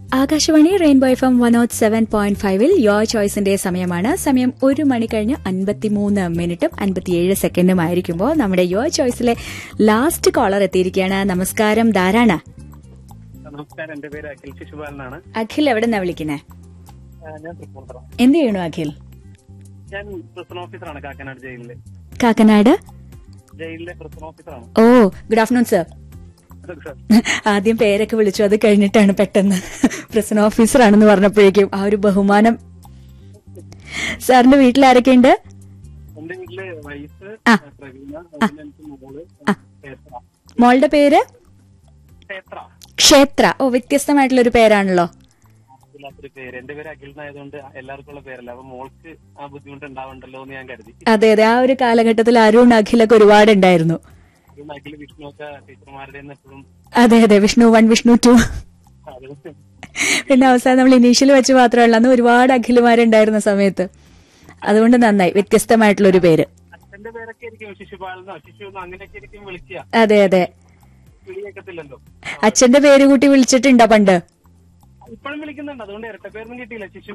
Akashvani rainbow F M one not seven point ഫൈവിൽ your ചോയ്സിന്റെ സമയമാണ് സമയം ഒരു മണി കഴിഞ്ഞ് അൻപത്തിമൂന്ന് മിനിറ്റും അൻപത്തിയേഴ് സെക്കൻഡും ആയിരിക്കുമ്പോൾ നമ്മുടെ യോർ ചോയ്സിലെ ലാസ്റ്റ് കോളർ എത്തിയിരിക്കുകയാണ് നമസ്കാരം ധാരാണ് നമസ്കാരം എന്റെ പേര് അഖിൽ ശിശുപാലനാണ് അഖിൽ എവിടെ നിന്നാ വിളിക്കുന്നേ ആ, ഞാൻ തൃപ്പൂണിത്തറ എന്ത് ചെയ്യണു അഖിൽ ഞാൻ പ്രിസൺ ഓഫീസറാണ് കാക്കനാട് ജയിലിലെ കാക്കനാട് ജയിലിലെ പ്രിസൺ ഓഫീസറാണ് ഓ ഗുഡ് ആഫ്റ്റർനൂൺ സർ അതൊക്കെ സാർ ആദ്യം പേരൊക്കെ വിളിച്ചു അത് കഴിഞ്ഞിട്ടാണ് പെട്ടെന്ന് പ്രസന്റ് ഓഫീസറാണെന്ന് പറഞ്ഞപ്പോഴേക്കും ആ ഒരു ബഹുമാനം സാറിന്റെ വീട്ടിൽ ആരൊക്കെയുണ്ട് എന്റെ വീട്ടില് വൈഫ് ആ. പ്രവീണ പിന്നെ എനിക്ക് മോള് ക്ഷേത്ര മോളുടെ പേര് ക്ഷേത്ര ക്ഷേത്ര ഓ വ്യത്യസ്തമായിട്ടുള്ള ഒരു പേരാണല്ലോ ഇല്ലാത്തൊരു പേര് എന്റെ പേര് അഖിൽ എന്നായതുകൊണ്ട് എല്ലാവർക്കും ഉള്ള പേരല്ല അപ്പൊ മോൾക്ക് ആ ബുദ്ധിമുട്ട് ഉണ്ടാവണ്ടല്ലോ എന്ന് ഞാൻ കരുതി അതെ അതെ ആ ഒരു കാലഘട്ടത്തിൽ അരുൺ അഖിലൊക്കെ ഒരുപാട് ഉണ്ടായിരുന്നു അതുകൊണ്ട് അഖിൽ വിഷ്ണു ഒക്കെ ടീച്ചർമാരുടെ എപ്പോഴും അതെ അതെ വിഷ്ണു വൺ വിഷ്ണു ടു പിന്നെ അവസാനം നമ്മൾ ഇനീഷ്യൽ വെച്ച് മാത്രമല്ല അന്ന് ഒരുപാട് അഖിലുമാരുണ്ടായിരുന്ന സമയത്ത് അതുകൊണ്ട് നന്നായി വ്യത്യസ്തമായിട്ടുള്ള ഒരു പേര് അച്ഛന്റെ പേരൊക്കെ ആയിരിക്കും ശിശുപാലെന്നോ ശിശു എന്നോ അങ്ങനെയൊക്കെ ആയിരിക്കും വിളിക്കുക അതെ അതെ വിളിയേക്കത്തില്ലല്ലോ അച്ഛന്റെ പേര് കൂട്ടി വിളിച്ചിട്ടുണ്ടോ പണ്ട് ഇപ്പോഴും വിളിക്കുന്നുണ്ട് അതുകൊണ്ട് ഇരട്ട പേരൊന്നും കിട്ടിയില്ല ശിശു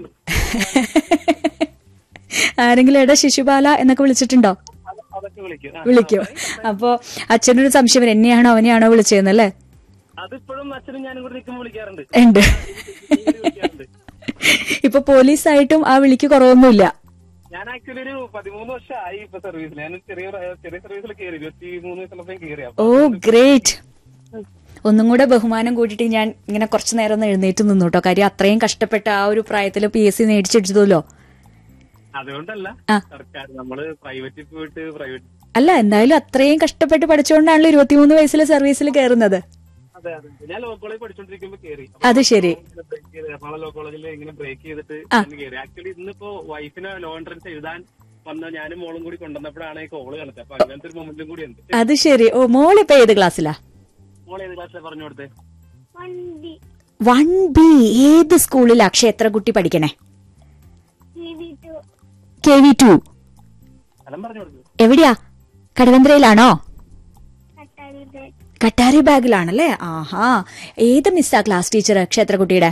ആരെങ്കിലും എടാ ശിശുപാല എന്നൊക്കെ വിളിച്ചിട്ടുണ്ടോ അത് അതൊക്കെ വിളിക്കും ആ, വിളിക്കും അപ്പോ അച്ഛനൊരു സംശയം വരും, എന്നെയാണോ അവനെയാണോ വിളിച്ചതെന്നല്ലേ അതിപ്പോഴും അച്ഛനും ഞാനും കൂടെ നിൽക്കുമ്പോൾ വിളിക്കാറുണ്ട് ഉണ്ട് ഇങ്ങനെ വിളിക്കാറുണ്ട് ഇപ്പൊ പോലീസായിട്ടും ആ വിളിക്ക് കുറവൊന്നുമില്ല ഞാൻ ആക്ച്വലി ഒരു പതിമൂന്ന് വർഷമായി ഇപ്പൊ സർവീസിൽ ഞാൻ ചെറിയ പ്രായ- ചെറിയ സർവീസിൽ കയറി ഇരുപത്തി മൂന്ന് വയസ്സുള്ളപ്പോൾ കയറി ഓ ഗ്രേറ്റ് ഒന്നും കൂടെ ബഹുമാനം കൂട്ടിയിട്ട് ഞാൻ ഇങ്ങനെ കുറച്ചു നേരം ഒന്ന് എഴുന്നേറ്റ് നിന്നു കേട്ടോ കാര്യം അത്രയും കഷ്ടപ്പെട്ട ആ ഒരു പ്രായത്തിൽ പി എസ് സി മേടിച്ചെടുത്തല്ലോ അതുകൊണ്ടല്ല ആ. സർക്കാർ നമ്മള് പ്രൈവറ്റിൽ പോയിട്ട് പ്രൈവറ്റ് അല്ല എന്തായാലും അത്രയും കഷ്ടപ്പെട്ട് പഠിച്ചുകൊണ്ടാണല്ലോ ഇരുപത്തിമൂന്ന് വയസ്സിൽ സർവീസിൽ കയറുന്നത് അതെ അതെ ഞാൻ ലോ കോളേജ് പഠിച്ചോണ്ടിരിക്കുമ്പോ കയറി അത് ശരി ബ്രേക്ക് ചെയ്ത് എറണാകുളം ലോ കോളേജിൽ ഇങ്ങനെ ബ്രേക്ക് ചെയ്തിട്ട് ആ. ഞാൻ കയറി ആക്ച്വലി ഇന്നിപ്പോ വൈഫിനെ ലോ എൻട്രൻസ് എഴുതാൻ വന്ന ഞാനും മോളും കൂടി കൊണ്ടുവന്നപ്പോഴാണ് ഈ കോള് കണ്ടത് അപ്പൊ അങ്ങനത്തെ ഒരു മൊമെന്റും കൂടി ഉണ്ട് അത് ശരി ഓ മോളിപ്പോ ഏത് ക്ലാസ്സിലാ മോൾ ഏത് ക്ലാസ്സിലെ പറഞ്ഞു കൊടുത്തേ വൺ ബി ഏത് സ്കൂളിലാ ക്ഷേത്രകുട്ടി പഠിക്കണേ കെ വി ടു സ്ഥലം പറഞ്ഞു കൊടുത്തു എവിടെയാ കടവന്ത്രയിലാണോ കട്ടാരി ബാഗിലാണല്ലേ ആഹാ ഏത് മിസ്സാ ക്ലാസ് ടീച്ചർ ക്ഷേത്രകുട്ടിയുടെ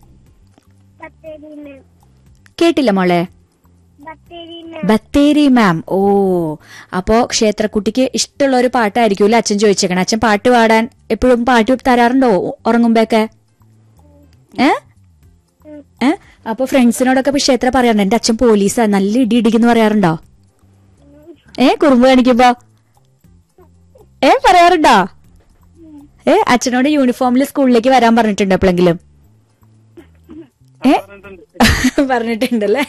കേട്ടില്ല മോളെ ബത്തേരി മാം ഓ അപ്പോ ക്ഷേത്രക്കുട്ടിക്ക് ഇഷ്ടമുള്ള ഒരു പാട്ടായിരിക്കുമല്ലോ അച്ഛൻ ചോദിച്ചേക്കണം അച്ഛൻ പാട്ട് പാടാൻ എപ്പോഴും പാട്ട് തരാറുണ്ടോ ഉറങ്ങുമ്പോഴൊക്കെ ഏ ഏ അപ്പൊ ഫ്രണ്ട്സിനോടൊക്കെ ഇപ്പൊ ക്ഷേത്ര പറയാറുണ്ട് എന്റെ അച്ഛൻ പോലീസാ നല്ല ഇടി ഇടിക്കുന്നു പറയാറുണ്ടോ ഏ കുറുമ്പ് കാണിക്കുമ്പോ ഏ പറയാറുണ്ടോ ഏ അച്ഛനോട് യൂണിഫോമിൽ സ്കൂളിലേക്ക് വരാൻ പറഞ്ഞിട്ടുണ്ടോ എപ്പോഴെങ്കിലും ഏ പറഞ്ഞിട്ടുണ്ട് പറഞ്ഞിട്ടുണ്ടല്ലേ